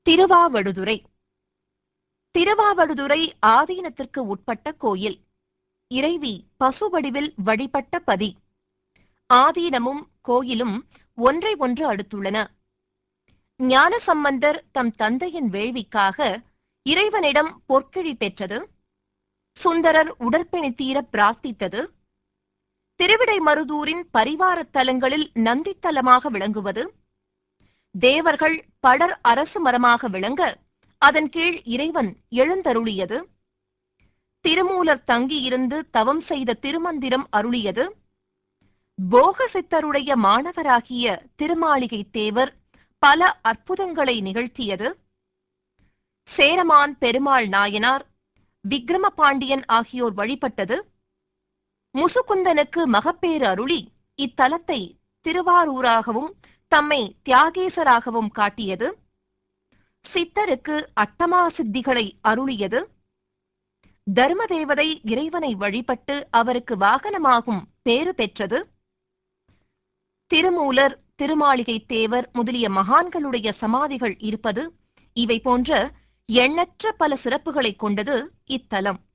திருவாவடுதுறை திருவாவடுதுறை ஆதீனத்திற்கு உட்பட்ட கோயில் இறைவி பசுவடிவில் வழிபட்ட பதி ஆதீனமும் கோயிலும் ஒன்றை ஒன்று அடுத்துள்ளன ஞானசம்பந்தர் தம் தந்தையின் வேள்விக்காக இறைவனிடம் பொற்கிழி பெற்றது சுந்தரர் உடற்பிணி தீர பிரார்த்தித்தது திருவிடைமருதூரின் பரிவாரத் தலங்களில் நந்தித்தலமாக விளங்குவது தேவர்கள் படர் அரசு மரமாக விளங்க அதன் கீழ் இறைவன் எழுந்தருளியது திருமூலர் தங்கியிருந்து தவம் செய்த திருமந்திரம் அருளியது போக சித்தருடைய மாணவராகிய திருமாளிகை தேவர் பல அற்புதங்களை நிகழ்த்தியது சேரமான் பெருமாள் நாயனார் விக்ரம பாண்டியன் ஆகியோர் வழிபட்டது முசுகுந்தனுக்கு மகப்பேறு அருளி இத்தலத்தை திருவாரூராகவும் தம்மை தியாகேசராகவும் காட்டியது சித்தருக்கு அட்டமா சித்திகளை அருளியது தர்மதேவதை இறைவனை வழிபட்டு அவருக்கு வாகனமாகும் பேறு பெற்றது திருமூலர் திருமாளிகை தேவர் முதலிய மகான்களுடைய சமாதிகள் இருப்பது இவை போன்ற எண்ணற்ற பல சிறப்புகளைக் கொண்டது இத்தலம்